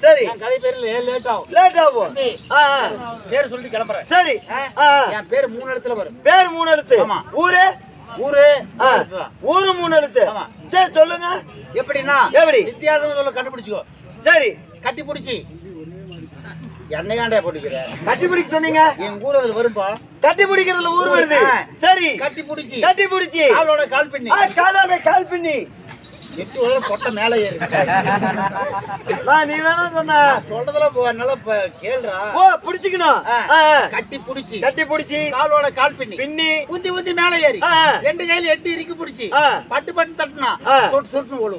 சரி என் கதை பேர்ல லேட் ஆகும் லேட் ஆகும் தம்பி, ஆ, ஆ. பேர் சொல்லிட்டு கிளம்புறேன் சரி ஆ? ஆ, ஆ. என் பேர் மூணு இடத்துல வரும் பேர் மூணு எழுத்து ஆமா. ஊரு ஊரு ஆ. மூணு எழுத்து தான். ஊரு மூணு எழுத்து ஆமா. சரி சொல்லுங்க எப்படின்னா எப்படி? வித்தியாசமா சொல்ல கண்டுபிடிச்சுக்கோ சரி கட்டி பிடிச்சி என்னையாண்டே போட்டுக்கிற கட்டி பிடிக்க சொன்னீங்க என் ஊர் அதுல வரும்பா கட்டி பிடிக்கிறதுல ஊர் வருது ஆ. சரி கட்டி பிடிச்சி கட்டி பிடிச்சி காலோட கால் பண்ணி ஆ, காலால கால் பண்ணி எட்டு உதவ கொட்டை மேல ஏறி நான் நீ வேணா சொன்ன நான் சொல்றதுல போ- நல்லா ப- கேளுடா ஓ பிடிச்சுக்கணும் ஆ. ஆ, ஆ. கட்டி பிடிச்சி கட்டி பிடிச்சி காலோட கால் பண்ணி பின்னி ஊத்தி ஊத்தி மேல ஏறி ஆ, ஆ. ரெண்டு கையில எட்டு இறுக்கி பிடிச்சி ஆ. பட்டு பட்டு தட்டுனா ஆ. சொட்டு சொட்டு ஓடும்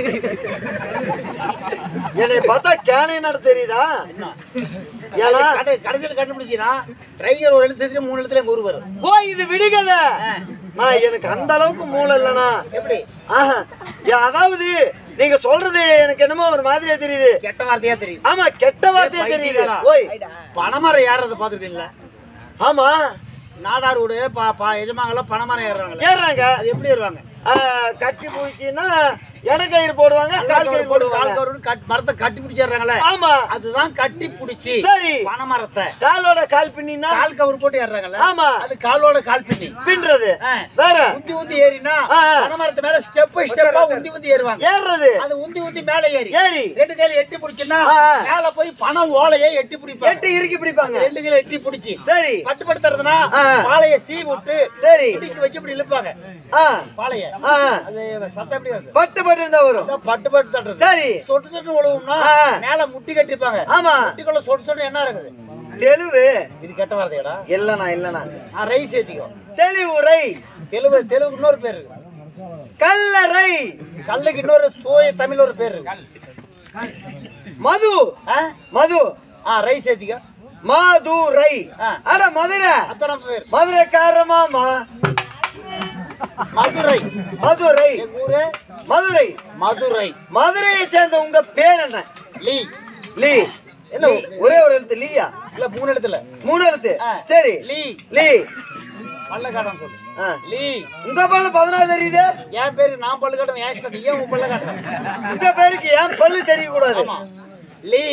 என்னை பார்த்தா கேனை நட தெரியுதா என்ன ஏன்னா கடை- கடைசியில கண்டுபிடிச்சினா ட்ரைகர் ஒரு எழுத்து தெரியும் மூணு எழுத்துல எங்க ஊர் வரும் ஓ இது விடுகதை நான் எனக்கு அந்த அளவுக்கு மூளை இல்லைண்ணா எப்படி ஆஹா. ஏ, அதாவது நீங்க சொல்றது எனக்கு என்னமோ ஒரு மாதிரியா தெரியுது கெட்ட வார்த்தையா தெரியும் ஆமா கெட்ட வார்த்தையா தெரியுது பைத்தியக்காரா. ஓய் பணமரம் ஏறத பாத்துருக்கீங்களா ஆமா நாடார் வீடு பா பா எஜமாங்கெல்லாம் பணமரம் ஏறுறாங்களே ஏறாங்க அது எப்படி ஏறுவாங்க ஆ, கட்டி போயிடுச்சுன்னா இடக்கயிறு போடுவாங்க கால் கயிறு கால் போடுவாங்க கவரு கட்- மரத்தை கட்டி பிடிச்சிடுறாங்களே ஆமா அதுதான் கட்டி பிடிச்சி சரி பனைமரத்தை காலோட கால் பின்னினா கால் கவர் போட்டு ஏறுறாங்கல்ல ஆமா அது காலோட கால் பின்னி பின்றது ஆ. வேற உந்தி உந்தி ஏறினா ஆ, ஆ. பனைமரத்து மேல ஸ்டெப் பை ஸ்டெப்பா உந்தி உந்தி ஏறுவாங்க ஏறுறது அது உந்தி உந்தி மேல ஏறி ஏறி ரெண்டு கையில எட்டி பிடிச்சுன்னா ஆ, ஆ. மேல போய் பணம் ஓலையே எட்டி பிடிப்பாங்க எட்டு இறுக்கி பிடிப்பாங்க ரெண்டு கையில எட்டி பிடிச்சி சரி கட்டுப்படுத்துறதுனா ஆ. பாலைய சீ விட்டு சரி பிடிக்க வச்சு இப்படி இழுப்பாங்க ஆ பாலைய ஆ அது சத்தம் எப்படி வருது பட்டு பட்டு இருந்தா வரும் அதான் பட்டு பட்டு தட்டுறது சரி சொட்டு சொட்டு உழுவும்னா ஆ. மேல முட்டி கட்டிப்பாங்க ஆமா முட்டிக்குள்ள சொட்டு சொட்டு என்ன இருக்குது தெலுவு இது கெட்ட வார்த்தையடா இல்லண்ணா இல்லண்ணா ஆ ரை சேர்த்திக்கோ தெளிவுரை தெலுங்கு தெலுங்கு இன்னொரு பேர் இருக்கு கல்லறை கல்லுக்கு இன்னொரு தூய தமிழ் ஒரு பேர் இருக்கு மது ஆ? மது ஆ ரை சேர்த்திக்கோ மதுரை ஆ. அட மதுரை அத்தனை பேர் மதுரைக்காரமாமா மதுரை மதுரை எங்க ஊரு மதுரை மதுரை மதுரையை சேர்ந்த உங்க பேர் என்ன லீ லீ என்ன ஒரே ஒரு எழுத்து லீயா இல்ல மூணு இடத்துல மூணு எழுத்து ஆ. சரி லீ லீ பல்லக்காட்டம் சொல்லு ஆ. லீ உங்க பல்லு பதினாறு தெரியுது என் பேரு நான் பல்லு காட்டம் ஏன் இஷ்டம் ஏன் உன் பல்ல காட்டுறேன் உங்க பேருக்கு ஏன் பல்லு தெரியக்கூடாது ஆமா லீ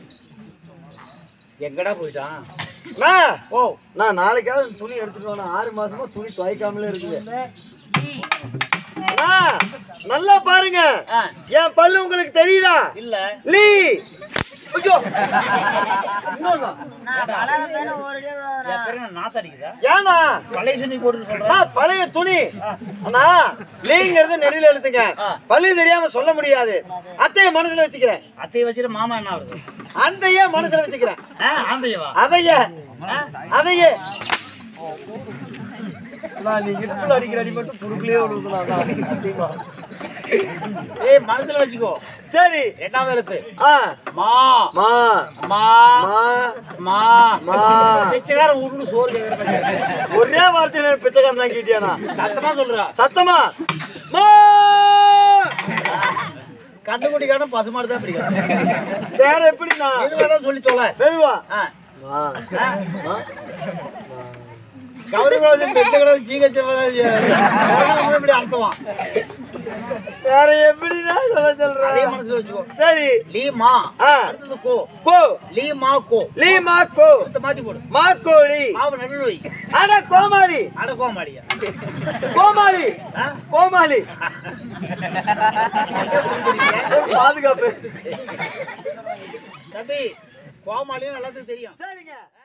எங்கடா போயிட்டான் நான் ஓ நான் நாளைக்காவது துணி எடுத்துட்டு வரணும் ஆறு மாசமா துணி துவைக்காமலே இருக்குது அண்ணா, நல்லா பாருங்க ஆ, என் பல்லு உங்களுக்கு தெரியுதா இல்ல லீ ஐயோ இன்னொன்னா. என் பேரு என்ன நாத்து அடிக்குதா ஏன்னா பழைய சுண்ணி போட்டு சொல்றேன் நான் பழைய துணி அண்ணா லீங்கிறது நெடில எழுத்துங்க ஆ. பல்லு தெரியாம சொல்ல முடியாது அத்தைய மனசுல வச்சுக்கிறேன் அத்தையை வச்சுட்டு மாமா என்ன ஆகுது அந்தைய மனசுல வச்சுக்கிறேன் ஆ, ஆந்தையவா அதைய ஆ? அதையே நான் நீ இடுப்புல அடிக்கிற அடி மட்டும் புடுக்கலே விடுக்கலாம் ஏய் மனசுல வச்சுக்கோ சரி ரெண்டாவது எழுத்து ஆ மா மா மா மா மா மா. பிச்சைக்காரன் உருண்டு சோறு கேட்கற ஒரே வார்த்தையில பிச்சைக்காரன் ஆக்கிட்டியானா சத்தமா சொல்றா சத்தமா மா கண்டுக்குட்டிக்காரன் பசுமாடு தான் பிடிக்கும் வேற எப்படிண்ணா இது வேணா சொல்லி தொலை மெதுவா ஆ, மா ஆ. மா. கவரி குளம் பெற்ற குளம் ஜிஹெச் இப்படி அனுப்புவான் வேற எப்படிண்ணா சொல்ல அதே சொல்ற மனசுல வச்சுக்கோ சரி லீ மா ஆ. அடுத்தது கோ கோ லீ மா கோ லீ மாக்கோ அடுத்து மாத்தி போடு மாக்கோழி மாவு நடுவில் வை அட கோமாளி அட கோமாடியா கோமாளி ஆ? கோமாளி ஒரு பாதுகாப்பு தம்பி கோமாளியும் எல்லாத்துக்கும் தெரியும் சரிங்க